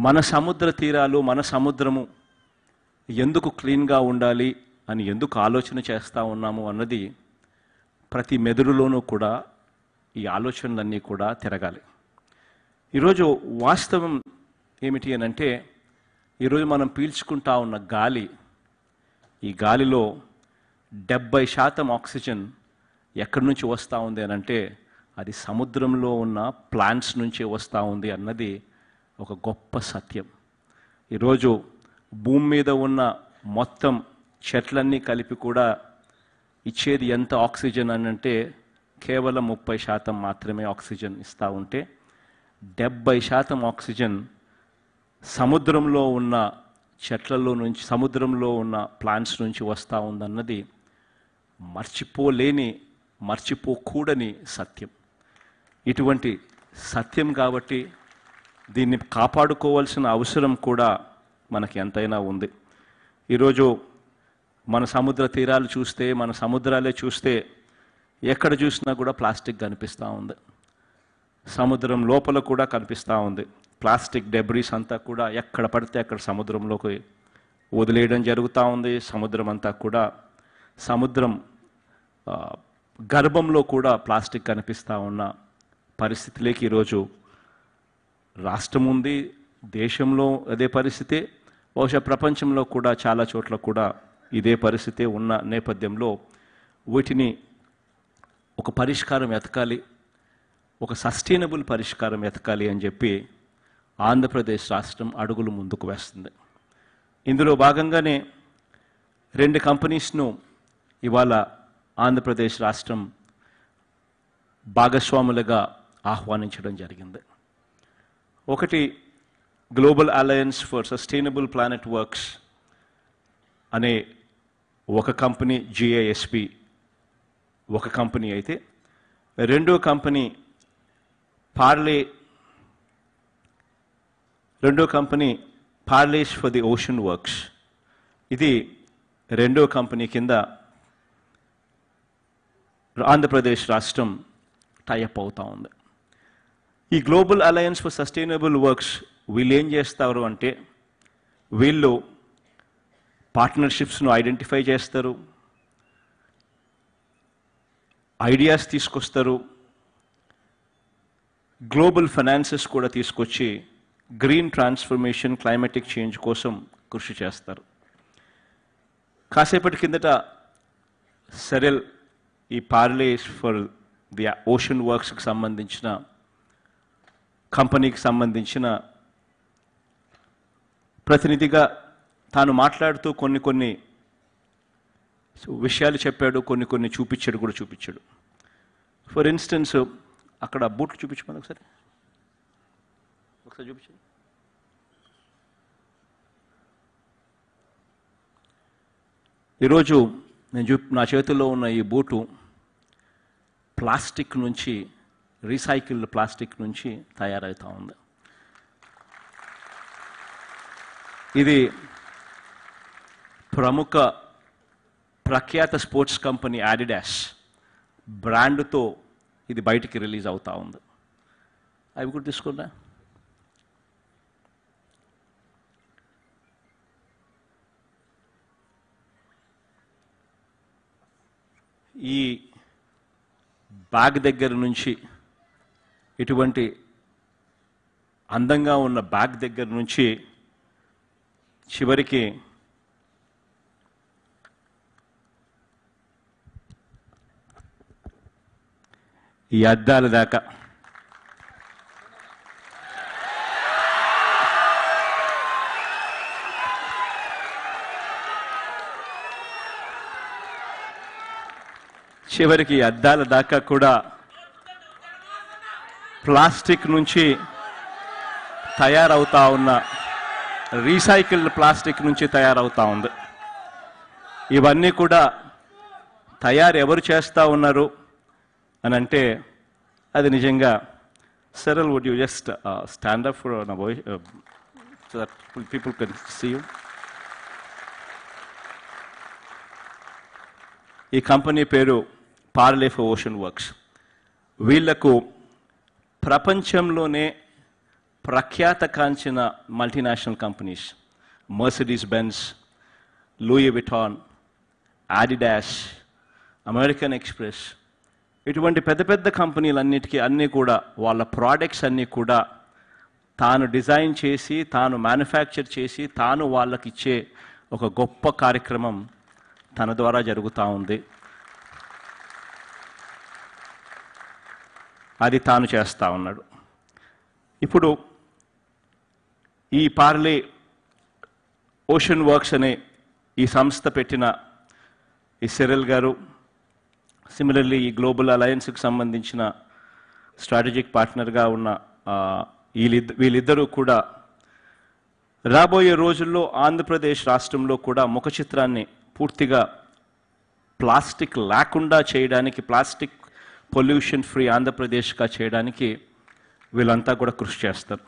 మన సముద్ర తీరాలు మన సముద్రము ఎందుకు క్లీన్గా ఉండాలి అని ఎందుకు ఆలోచన చేస్తూ ఉన్నాము అన్నది ప్రతి మెదడులోనూ కూడా ఈ ఆలోచనలన్నీ కూడా తిరగాలి ఈరోజు వాస్తవం ఏమిటి అని అంటే ఈరోజు మనం పీల్చుకుంటా ఉన్న గాలి ఈ గాలిలో డెబ్బై శాతం ఆక్సిజన్ ఎక్కడి నుంచి వస్తూ ఉంది అని అంటే అది సముద్రంలో ఉన్న ప్లాంట్స్ నుంచే వస్తూ ఉంది అన్నది ఒక గొప్ప సత్యం ఈరోజు భూమి మీద ఉన్న మొత్తం చెట్లన్నీ కలిపి కూడా ఇచ్చేది ఎంత ఆక్సిజన్ అని అంటే కేవలం ముప్పై శాతం మాత్రమే ఆక్సిజన్ ఇస్తూ ఉంటే డెబ్బై శాతం ఆక్సిజన్ సముద్రంలో ఉన్న చెట్లలో నుంచి సముద్రంలో ఉన్న ప్లాంట్స్ నుంచి వస్తూ ఉందన్నది మర్చిపోలేని మర్చిపోకూడని సత్యం ఇటువంటి సత్యం కాబట్టి దీన్ని కాపాడుకోవాల్సిన అవసరం కూడా మనకి ఎంతైనా ఉంది ఈరోజు మన సముద్ర తీరాలు చూస్తే మన సముద్రాలే చూస్తే ఎక్కడ చూసినా కూడా ప్లాస్టిక్ కనిపిస్తూ ఉంది సముద్రం లోపల కూడా కనిపిస్తూ ఉంది ప్లాస్టిక్ డెబ్రీస్ అంతా కూడా ఎక్కడ పడితే అక్కడ సముద్రంలోకి వదిలేయడం జరుగుతూ ఉంది సముద్రం అంతా కూడా సముద్రం ఆ, గర్భంలో కూడా ప్లాస్టిక్ కనిపిస్తూ ఉన్న పరిస్థితిలోకి ఈరోజు రాష్ట్రం ఉంది దేశంలో అదే పరిస్థితి బహుశా ప్రపంచంలో కూడా చాలా చోట్ల కూడా ఇదే పరిస్థితి ఉన్న నేపథ్యంలో వీటిని ఒక పరిష్కారం ఎతకాలి ఒక సస్టైనబుల్ పరిష్కారం ఎతకాలి అని చెప్పి ఆంధ్రప్రదేశ్ రాష్ట్రం అడుగులు ముందుకు వేస్తుంది ఇందులో భాగంగానే రెండు కంపెనీస్ను ఇవాళ ఆంధ్రప్రదేశ్ రాష్ట్రం భాగస్వాములుగా ఆహ్వానించడం జరిగింది ఒకటి global alliance for sustainable planet works అనే ఒక కంపెనీ జిఐఎస్పి ఒక కంపెనీ అయితే రెండో కంపెనీ పార్లే రెండో company Parleys for the ocean works ఇది రెండో కంపెనీ కింద ఆంధ్రప్రదేశ్ రాష్ట్రం టైఅప్ అవుతా ఉంది ఈ global alliance for sustainable works వీళ్ళు ఏం చేస్తారు అంటే వీళ్ళు పార్ట్నర్షిప్స్ను ఐడెంటిఫై చేస్తారు ఐడియాస్ తీసుకొస్తారు గ్లోబల్ ఫైనాన్సెస్ కూడా తీసుకొచ్చి గ్రీన్ ట్రాన్స్ఫర్మేషన్ క్లైమాటిక్ చేంజ్ కోసం కృషి చేస్తారు కాసేపటి కిందట సెరెల్ ఈ పార్లేస్ ఫర్ ది ఓషన్ వర్క్స్కి సంబంధించిన కంపెనీకి సంబంధించిన ప్రతినిధిగా తాను మాట్లాడుతూ కొన్ని కొన్ని విషయాలు చెప్పాడు కొన్ని కొన్ని చూపించాడు కూడా చూపించాడు ఫర్ ఇన్స్టెన్స్ అక్కడ బూట్లు చూపించమని ఒకసారి ఒకసారి చూపించండి ఈరోజు నేను చూ నా చేతుల్లో ఉన్న ఈ బూటు ప్లాస్టిక్ నుంచి రీసైకిల్డ్ ప్లాస్టిక్ నుంచి తయారవుతా ఉంది ఇది ప్రముఖ ప్రఖ్యాత స్పోర్ట్స్ కంపెనీ యాడిడాస్ బ్రాండ్తో ఇది బయటికి రిలీజ్ అవుతా ఉంది అవి కూడా తీసుకున్నా ఈ బ్యాగ్ దగ్గర నుంచి ఇటువంటి అందంగా ఉన్న బ్యాగ్ దగ్గర నుంచి చివరికి ఈ అద్దాల దాకా చివరికి ఈ అద్దాల దాకా కూడా ప్లాస్టిక్ నుంచి తయారవుతా ఉన్న రీసైకిల్డ్ ప్లాస్టిక్ నుంచి తయారవుతా ఉంది ఇవన్నీ కూడా తయారు ఎవరు చేస్తూ ఉన్నారు అని అంటే అది నిజంగా Cyril would you just stand up for so that people can see you ఈ కంపెనీ పేరు పార్లే ఫర్ ఓషన్ వర్క్స్ వీళ్లకు ప్రపంచంలోనే ప్రఖ్యాత కాంచిన multinational companies Mercedes Benz Louis Vuitton Adidas American Express ఇటువంటి పెద్ద పెద్ద కంపెనీలన్నిటికీ అన్నీ కూడా వాళ్ళ ప్రోడక్ట్స్ అన్నీ కూడా తాను డిజైన్ చేసి తాను మ్యానుఫ్యాక్చర్ చేసి తాను వాళ్ళకి ఇచ్చే ఒక గొప్ప కార్యక్రమం తన ద్వారా జరుగుతూ ఉంది అది తాను చేస్తూ ఉన్నాడు ఇప్పుడు ఈ పార్లే ఓషన్ వర్క్స్ అనే ఈ సంస్థ పెట్టిన ఈ సెరెల్ గారు సిమిలర్లీ ఈ గ్లోబల్ అలయన్స్కి సంబంధించిన స్ట్రాటజిక్ పార్ట్నర్గా ఉన్న ఆ, వీళ్ళిద్ద వీళ్ళిద్దరూ కూడా రాబోయే రోజుల్లో ఆంధ్రప్రదేశ్ రాష్ట్రంలో కూడా ముఖ చిత్రాన్ని పూర్తిగా ప్లాస్టిక్ లేకుండా చేయడానికి ప్లాస్టిక్ పొల్యూషన్ ఫ్రీ ఆంధ్రప్రదేశ్గా చేయడానికి వీళ్ళంతా కూడా కృషి చేస్తారు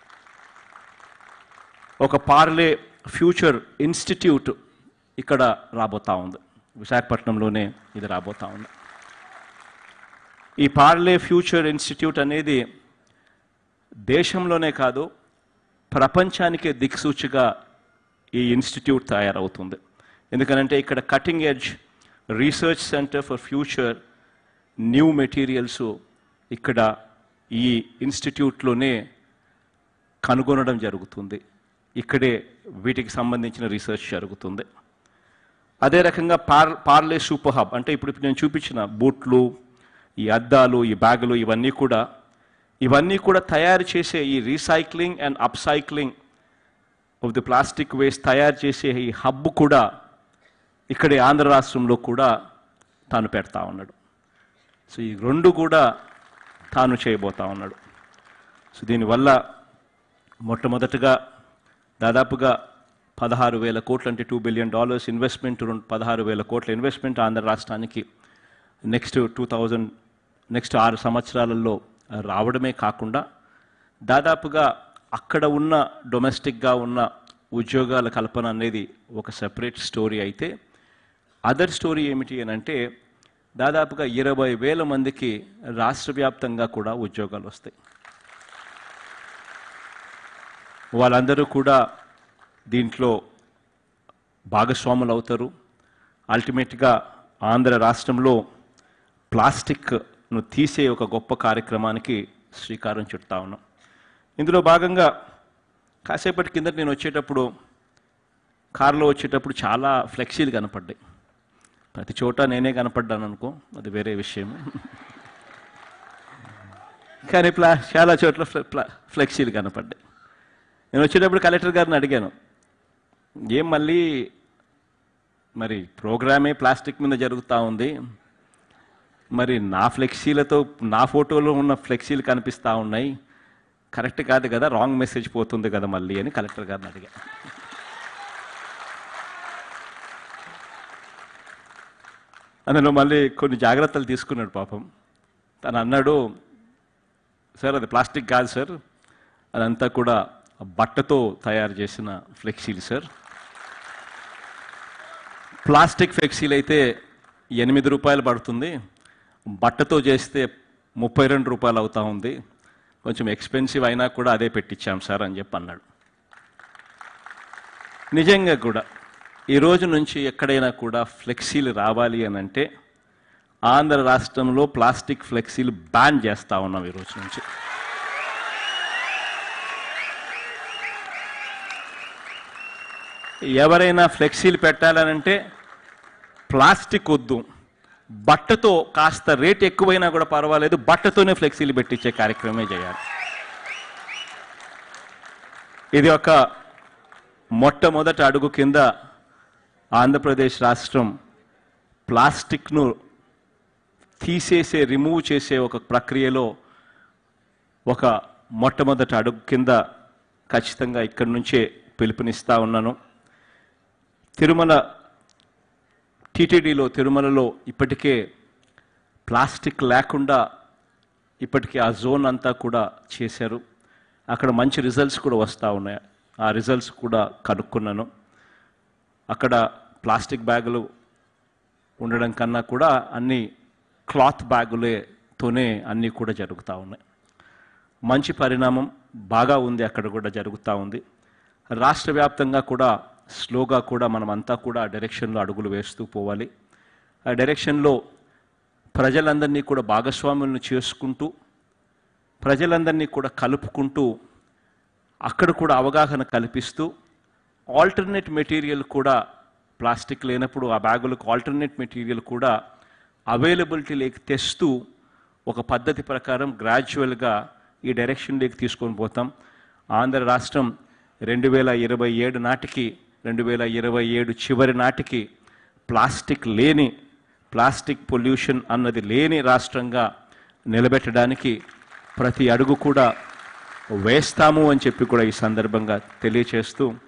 ఒక పార్లే ఫ్యూచర్ ఇన్స్టిట్యూట్ ఇక్కడ రాబోతా ఉంది విశాఖపట్నంలోనే ఇది రాబోతా ఉంది ఈ పార్లే ఫ్యూచర్ ఇన్స్టిట్యూట్ అనేది దేశంలోనే కాదు ప్రపంచానికే దిక్సూచిగా ఈ ఇన్స్టిట్యూట్ తయారవుతుంది ఎందుకనంటే ఇక్కడ cutting edge research centre for future new materials ఇక్కడ ఈ ఇన్స్టిట్యూట్లోనే కనుగొనడం జరుగుతుంది ఇక్కడే వీటికి సంబంధించిన రీసెర్చ్ జరుగుతుంది అదే రకంగా పార్ పార్లే సూపర్ హబ్ అంటే ఇప్పుడు ఇప్పుడు నేను చూపించిన బూట్లు ఈ అద్దాలు ఈ బ్యాగులు ఇవన్నీ కూడా ఇవన్నీ కూడా తయారు చేసే ఈ recycling and upcycling of the plastic waste తయారు చేసే ఈ హబ్ కూడా ఇక్కడే ఆంధ్ర రాష్ట్రంలో కూడా తాను పెడతా ఉన్నాడు సో ఈ రెండు కూడా తాను చేయబోతా ఉన్నాడు సో దీనివల్ల మొట్టమొదటగా దాదాపుగా పదహారు వేల కోట్లు అంటే టూ బిలియన్ డాలర్స్ ఇన్వెస్ట్మెంట్ రెండు పదహారు వేల కోట్ల ఇన్వెస్ట్మెంట్ ఆంధ్ర రాష్ట్రానికి నెక్స్ట్ టూ థౌజండ్ నెక్స్ట్ ఆరు సంవత్సరాలలో రావడమే కాకుండా దాదాపుగా అక్కడ ఉన్న డొమెస్టిక్గా ఉన్న ఉద్యోగాల కల్పన అనేది ఒక సెపరేట్ స్టోరీ అయితే అదర్ స్టోరీ ఏమిటి అని అంటే దాదాపుగా ఇరవై వేల మందికి రాష్ట్ర వ్యాప్తంగా కూడా ఉద్యోగాలు వస్తాయి వాళ్ళందరూ కూడా దీంట్లో భాగస్వాములు అవుతారు అల్టిమేట్గా ఆంధ్ర రాష్ట్రంలో ప్లాస్టిక్ను తీసే ఒక గొప్ప కార్యక్రమానికి శ్రీకారం చుడతా ఉన్నాం ఇందులో భాగంగా కాసేపటి కింద నేను వచ్చేటప్పుడు కారులో వచ్చేటప్పుడు చాలా ఫ్లెక్సీలు కనపడ్డాయి ప్రతి చోట నేనే కనపడ్డాను అనుకో అది వేరే విషయం కానీ ప్లా చాలా చోట్ల ఫ్లె- ప్లా- ఫ్లెక్సీలు కనపడ్డాయి నేను వచ్చేటప్పుడు కలెక్టర్ గారిని అడిగాను ఏం మళ్ళీ మరి ప్రోగ్రామే ప్లాస్టిక్ మీద జరుగుతూ ఉంది మరి నా ఫ్లెక్సీలతో నా ఫోటోలో ఉన్న ఫ్లెక్సీలు కనిపిస్తూ ఉన్నాయి కరెక్ట్ కాదు కదా రాంగ్ మెసేజ్ పోతుంది కదా మళ్ళీ అని కలెక్టర్ గారిని అడిగా అందులో మళ్ళీ కొన్ని జాగ్రత్తలు తీసుకున్నాడు పాపం తను అన్నాడు సార్ అది ప్లాస్టిక్ కాదు సార్ అదంతా కూడా బట్టతో తయారు చేసిన ఫ్లెక్సీలు సార్ ప్లాస్టిక్ ఫ్లెక్సీలు అయితే ఎనిమిది రూపాయలు పడుతుంది బట్టతో చేస్తే ముప్పై రెండు రూపాయలు అవుతా ఉంది కొంచెం ఎక్స్పెన్సివ్ అయినా కూడా అదే పెట్టించాం సార్ అని చెప్పి అన్నాడు నిజంగా కూడా ఈ రోజు నుంచి ఎక్కడైనా కూడా ఫ్లెక్సీలు రావాలి అని అంటే ఆంధ్ర రాష్ట్రంలో ప్లాస్టిక్ ఫ్లెక్సీలు బ్యాన్ చేస్తా ఉన్నాం ఈ రోజు నుంచి ఎవరైనా ఫ్లెక్సీలు పెట్టాలనంటే ప్లాస్టిక్ వద్దు బట్టతో కాస్త రేట్ ఎక్కువైనా కూడా పర్వాలేదు బట్టతోనే ఫ్లెక్సీలు పెట్టించే కార్యక్రమమే చేయాలి ఇది ఒక మొట్టమొదటి అడుగు కింద ఆంధ్రప్రదేశ్ రాష్ట్రం ప్లాస్టిక్ను తీసేసే రిమూవ్ చేసే ఒక ప్రక్రియలో ఒక మొట్టమొదటి అడుగు కింద ఖచ్చితంగా ఇక్కడి నుంచే పిలుపునిస్తా ఉన్నాను తిరుమల టీటీడీలో తిరుమలలో ఇప్పటికే ప్లాస్టిక్ లేకుండా ఇప్పటికే ఆ జోన్ అంతా కూడా చేశారు అక్కడ మంచి రిజల్ట్స్ కూడా వస్తూ ఉన్నాయి ఆ రిజల్ట్స్ కూడా కనుక్కున్నాను అక్కడ ప్లాస్టిక్ బ్యాగులు ఉండడం కన్నా కూడా అన్ని క్లాత్ బ్యాగులతోనే అన్నీ కూడా జరుగుతూ ఉన్నాయి మంచి పరిణామం బాగా ఉంది అక్కడ కూడా జరుగుతూ ఉంది రాష్ట్ర వ్యాప్తంగా కూడా స్లోగా కూడా మనమంతా కూడా ఆ డైరెక్షన్లో అడుగులు వేస్తూ పోవాలి ఆ డైరెక్షన్లో ప్రజలందరినీ కూడా భాగస్వాములను చేసుకుంటూ ప్రజలందరినీ కూడా కలుపుకుంటూ అక్కడ కూడా అవగాహన కల్పిస్తూ ఆల్టర్నేట్ మెటీరియల్ కూడా ప్లాస్టిక్ లేనప్పుడు ఆ బ్యాగులకు ఆల్టర్నేట్ మెటీరియల్ కూడా అవైలబిలిటీలోకి తెస్తూ ఒక పద్ధతి ప్రకారం గ్రాడ్యువల్గా ఈ డైరెక్షన్లోకి తీసుకొని పోతాం ఆంధ్ర రాష్ట్రం రెండు వేల ఇరవై ఏడు నాటికి రెండు వేల ఇరవై ఏడు చివరి నాటికి ప్లాస్టిక్ లేని ప్లాస్టిక్ పొల్యూషన్ అన్నది లేని రాష్ట్రంగా నిలబెట్టడానికి ప్రతి అడుగు కూడా వేస్తాము అని చెప్పి కూడా ఈ సందర్భంగా తెలియచేస్తూ